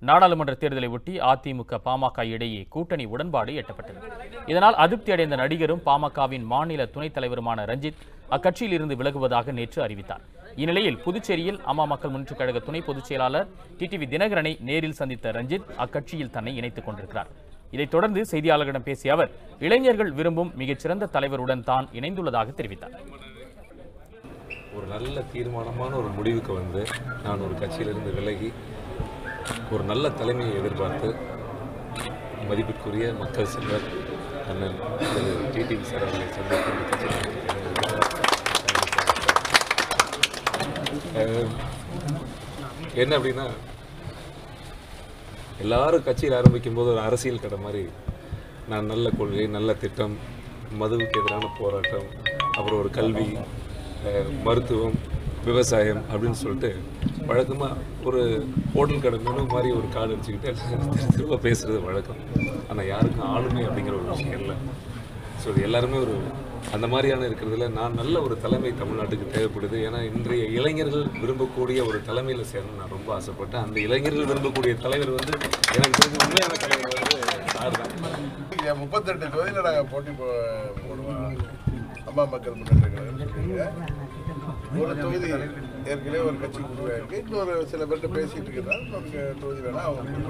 நாடாளுமன்ற தேர்தலை ஒட்டி அதிமுக பாமக இடையே கூட்டணி உடன்பாடு எட்டப்பட்டது இதனால் அதிருப்தி அடைந்த நடிகரும் பாமகவின் மாநில துணைத் தலைவருமான ரஞ்சித் அக்கட்சியில் இருந்து விலகுவதாக நேற்று அறிவித்தார் இந்நிலையில் புதுச்சேரியில் அம்மா மக்கள் முன்னேற்றக் கழக துணை பொதுச் செயலாளர் டிடிவி தினகரனை நேரில் சந்தித்த ரஞ்சித் அக்கட்சியில் தன்னை இணைத்துக் கொண்டிருக்கிறார் இதைத் தொடர்ந்து செய்தியாளர்களிடம் பேசிய அவர் இளைஞர்கள் விரும்பும் மிகச்சிறந்த தலைவருடன் தான் இணைந்துள்ளதாக தெரிவித்தார் ஒரு நல்ல தீர்மானமான ஒரு முடிவுக்கு வந்து நான் ஒரு கட்சியிலிருந்து விலகி ஒரு நல்ல தலைமையை எதிர்பார்த்து மதிப்பிற்குரிய மக்கள் செல்வர் அண்ணன் திரு டிடிவி சார் அவர்களை சந்தித்து இந்த கட்சியில் அஹ், என்ன அப்படின்னா எல்லாரும் கட்சியில் ஆரம்பிக்கும் போது ஒரு அரசியல் கடை மாதிரி நான் நல்ல கொள்கை நல்ல திட்டம் மதுவுக்கு எதிரான போராட்டம் அப்புறம் ஒரு கல்வி அஹ், மருத்துவம் விவசாயம் அப்படின்னு சொல்லிட்டு வழக்கமாக ஒரு ஹோட்டல் கடை மெனு மாதிரி ஒரு கார்டு அடிச்சுக்கிட்டு திரு திரும்ப பேசுகிறது வழக்கம் ஆனால் யாருக்கும் ஆளுமை அப்படிங்கிற ஒரு விஷயம் இல்லை ஸோ இது எல்லாருமே ஒரு அந்த மாதிரியான இருக்கிறதுல நான் நல்ல ஒரு தலைமை தமிழ்நாட்டுக்கு தேவைப்படுது ஏன்னா இன்றைய இளைஞர்கள் விரும்பக்கூடிய ஒரு தலைமையில் சேரணும்னு நான் ரொம்ப ஆசைப்பட்டேன் அந்த இளைஞர்கள் விரும்பக்கூடிய தலைவர் வந்து எனக்கு தெரிஞ்ச உண்மையான தலைவர் வந்து சார் தான் இங்க முப்பத்தெட்டு தொகுதியில் நாங்கள் போட்டி போ போடுவோம் அம்மா மக்கள் முன்னேற்ற கழகம் சொல்றீங்க ஒரு தொகுதி ஏற்கனவே ஒரு கட்சி உருவாயிருக்கு இன்னொரு சில பேர்கிட்ட பேசிட்டு இருக்கிறாங்க நமக்கு தொகுதி வேணா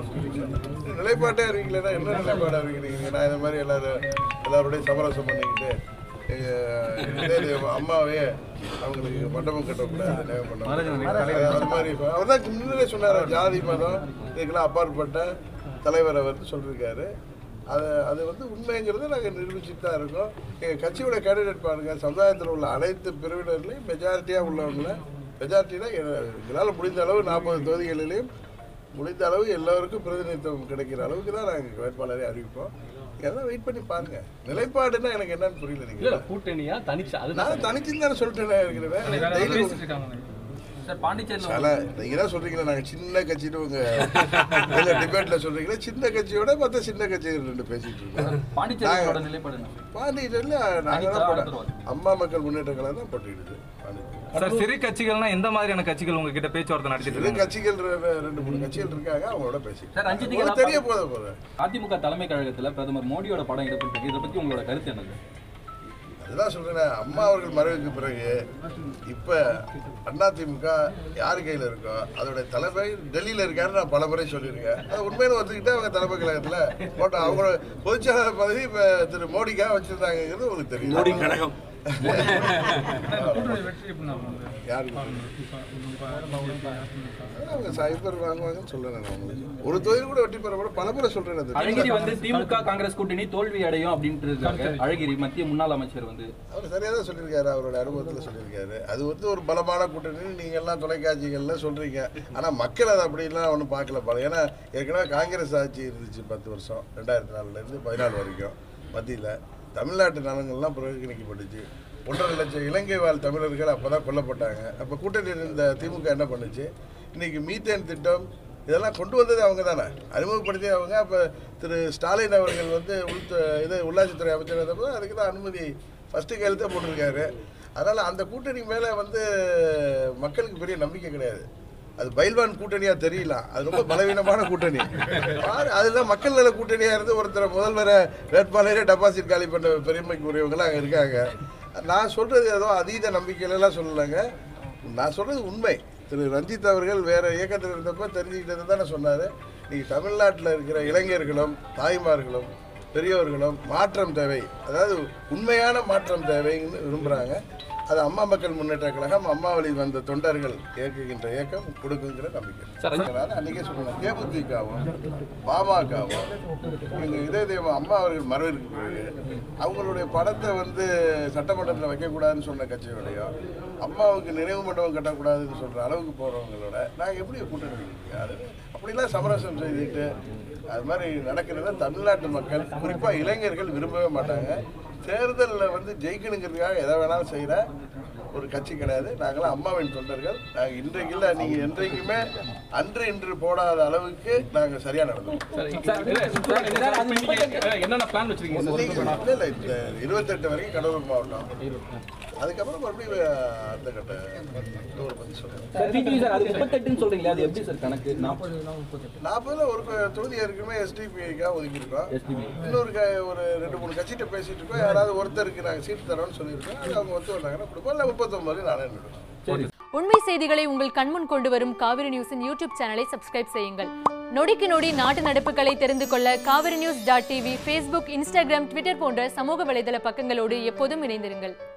அவங்க நிலைப்பாட்டே இருக்கீங்களா என்ன நிலைப்பாடாக இருக்கிறீங்க நான் இந்த மாதிரி எல்லாரும் எல்லாரோடையும் சமரசம் பண்ணிக்கிட்டு அஹ், இதே இது அம்மாவே அவங்களுக்கு மண்டபம் கட்டக்கூடாது நியாயம் பண்ண அது மாதிரி அவர் தான் முன்னாடியே சொன்னார் ஜாதி மதம் இதுக்கெல்லாம் அப்பாற்பட்ட தலைவர் அவர் சொல்லியிருக்காரு அது அது வந்து உண்மைங்கிறத நாங்கள் நிரூபிச்சுட்டு தான் இருக்கோம் எங்கள் கட்சியோட கேண்டிடேட் பாருங்க சமுதாயத்தில் உள்ள அனைத்து பிரிவினர்லையும் மெஜாரிட்டியாக உள்ளவங்கள மெஜாரிட்டினா எங்களால் முடிந்த அளவு நாற்பது தொகுதிகளிலையும் முடிந்த அளவு எல்லோருக்கும் பிரதிநிதித்துவம் கிடைக்கிற அளவுக்கு தான் நாங்கள் வேட்பாளரை அறிவிப்போம் எல்லாம் வெயிட் பண்ணி பாருங்க நிலைப்பாடுன்னா எனக்கு என்னன்னு புரியல நீங்க கூட்டணியா தனிச்சா அது நான் தனிச்சுன்னு தானே சொல்லிட்டேன் இருக்கிறேன் டெய்லி சார் பாண்டிச்சேரியில் சில நீங்க தான் சொல்றீங்களா நாங்க சின்ன கட்சின்னு உங்க இதுல டிபேட்ல சொல்றீங்களா சின்ன கட்சியோட மத்த சின்ன கட்சி ரெண்டு பேசிட்டு இருக்கோம் பாண்டிச்சேரியோட நிலைப்பாடு என்ன? பாண்டியில நாங்க தான் போட அம்மா மக்கள் முன்னேற்ற கழகம் தான் போட்டிடுது பாண்டிச்சேரி சார் சிறு கட்சிகள்னா எந்த மாதிரியான கட்சிகள் உங்ககிட்ட பேச்சுவார்த்தை நடத்திட்டு சிறு இருக்காங்க கட்சிகள் ரெ- ரெண்டு மூணு கட்சிகள் இருக்காங்க அவங்களோட பேசி சார், ரஞ்சித்துக்கு உங்களுக்கு தெரிய போத போத அதிமுக தலைமை கழகத்துல பிரதமர் மோடியோட படம் இடம்பெற்றிருக்கு இதை பத்தி உங்களோட கருத்து என்னது அதுதான் சொல்றேன் அம்மா அவர்கள் மறைவுக்கு பிறகு இப்ப அதிமுக யார் கையில இருக்கோ அதோட தலைமை டெல்லியில இருக்காரு நான் பல முறை சொல்லியிருக்கேன் அது உண்மையில ஒத்துக்கிட்டு அவங்க தலைமை கழகத்துல போட்ட அவங்களோட பொதுச்செயலாளர் பதவி இப்ப திரு மோடிக்காக வச்சிருந்தாங்கிறது உங்களுக்கு தெரியும் மோடி கழகம் யாருக்கு அவங்க சைபர் வாங்குவாங்கன்னு சொல்றேன் நான் உங்களுக்கு ஒரு தொழில் கூட வெட்டி பெற கூட பல முறை சொல்றேன் அது. அழகிரி வந்து திமுக காங்கிரஸ் கூட்டணி தோல்வி அடையும் அப்படின்ட்டு இருக்காங்க அழகிரி மத்திய முன்னாள் அமைச்சர் வந்து அவர் சரியாக தான் சொல்லியிருக்காரு அவரோட அனுபவத்தில் சொல்லியிருக்காரு அது வந்து ஒரு பலமான கூட்டணி நீங்கள் எல்லாம் தொலைக்காட்சிகள்ல சொல்கிறீங்க ஆனால் மக்கள் அதை அப்படிலாம் ஒன்றும் பார்க்கல பாரு ஏன்னா ஏற்கனவே காங்கிரஸ் ஆட்சி இருந்துச்சு பத்து வருஷம் ரெண்டாயிரத்தி நாலுலேருந்து பதினாலு வரைக்கும் மத்தியில் தமிழ்நாட்டு நலங்கள்லாம் புறக்கணிக்கப்பட்டுச்சு ஒன்றரை லட்சம் இலங்கை வாழ் தமிழர்கள் அப்போ தான் கொல்லப்பட்டாங்க அப்போ கூட்டணியில் இருந்த திமுக என்ன பண்ணுச்சு இன்னைக்கு மீத்தேன் திட்டம் இதெல்லாம் கொண்டு வந்தது அவங்க தானே அறிமுகப்படுத்தியது அவங்க அப்போ திரு ஸ்டாலின் அவர்கள் வந்து உள் இது உள்ளாட்சித்துறை அமைச்சர் இருந்தப்போ அதுக்கு தான் அனுமதி ஃபஸ்ட்டு கையெழுத்தே போட்டிருக்காரு அதனால் அந்த கூட்டணி மேலே வந்து மக்களுக்கு பெரிய நம்பிக்கை கிடையாது அது பைல்வான் கூட்டணியாக தெரியலாம் அது ரொம்ப பலவீனமான கூட்டணி பாரு, அதுதான் மக்கள் நல கூட்டணியாக இருந்து ஒருத்தர் முதல்வரை வேட்பாளரே டெபாசிட் காலி பண்ண பெருமைக்கு உரியவங்களாம் அங்கே இருக்காங்க நான் சொல்கிறது ஏதோ அதீத நம்பிக்கையிலலாம் சொல்லலைங்க நான் சொல்கிறது உண்மை திரு ரஞ்சித் அவர்கள் வேற இயக்கத்தில் இருந்தப்ப தெரிஞ்சுக்கிட்டது தானே சொன்னார் இன்னைக்கு தமிழ்நாட்டில் இருக்கிற இளைஞர்களும் தாய்மார்களும் பெரியவர்களும் மாற்றம் தேவை அதாவது உண்மையான மாற்றம் தேவைன்னு விரும்புகிறாங்க அது அம்மா மக்கள் முன்னேற்ற கழகம் அம்மா வழி வந்த தொண்டர்கள் இயக்குகின்ற இயக்கம் கொடுக்குங்கிற நம்பிக்கை அதனால அன்றைக்கே சொல்லணும் தேமுதிகவும் பாமகவும் இவங்க இதே தெய்வம் அம்மா அவர்கள் மறைவிற்கு பிறகு அவங்களுடைய படத்தை வந்து சட்டமன்றத்தில் வைக்கக்கூடாதுன்னு சொன்ன கட்சியோடையும் அம்மாவுக்கு நினைவு மண்டபம் கட்டக்கூடாதுன்னு சொல்கிற அளவுக்கு போகிறவங்களோட நாங்கள் எப்படி கூட்டணி வைக்கிறீங்க அது அப்படிலாம் சமரசம் செய்துட்டு அது மாதிரி நடக்கிறத தமிழ்நாட்டு மக்கள் குறிப்பாக இளைஞர்கள் விரும்பவே மாட்டாங்க தேர்தலில் வந்து ஜெயிக்கணுங்கிறதுக்காக எதை வேணாலும் செய்கிறேன் ஒரு கட்சி கிடையாது நாங்களாம் அம்மாவின் தொண்டர்கள் நாங்கள் இன்றைக்கு இல்லை நீங்கள் என்றைக்குமே அன்று இன்று போடாத அளவுக்கு நாங்கள் சரியாக நடந்தோம் என்னென்ன பிளான் வச்சிருக்கீங்க சார் இல்லை இல்லை இந்த இருபத்தெட்டு வரைக்கும் கடலூர் மாவட்டம் அதுக்கப்புறம் மறுபடியும் அடுத்த கட்ட டூர் பற்றி சொல்லுங்கள் பிடிவி சார் அது முப்பத்தெட்டுன்னு சொல்றீங்களா அது எப்படி சார் கணக்கு நாற்பது நாற்பதுல ஒரு க- தொகுதி ஏற்கனவே எஸ்டிபிஐக்காக ஒதுக்கியிருக்கோம் இன்னொரு க ஒரு ரெண்டு மூணு கட்சிகிட்ட பேசிட்டு இருக்கோம் யாராவது ஒருத்தருக்கு நாங்கள் சீட்டு தரோம்னு சொல்லியிருக்கோம் அது அவங்க ஒத்து வந்தாங்கன்னா கொடுப்போம் இல்லை முப்பத்தொம்பது நானே நிடுவேன் உண்மை செய்திகளை உங்கள் கண்முன் கொண்டு வரும் காவிரி நியூஸின் யூடியூப் சேனலை சப்ஸ்கிரைப் செய்யுங்கள் நொடிக்கு நொடி நாட்டு நடப்புகளை தெரிந்து கொள்ள Kaveri news dot TV Facebook Instagram Twitter போன்ற சமூக வலைதள பக்கங்களோடு எப்போதும் இணைந்திருங்கள்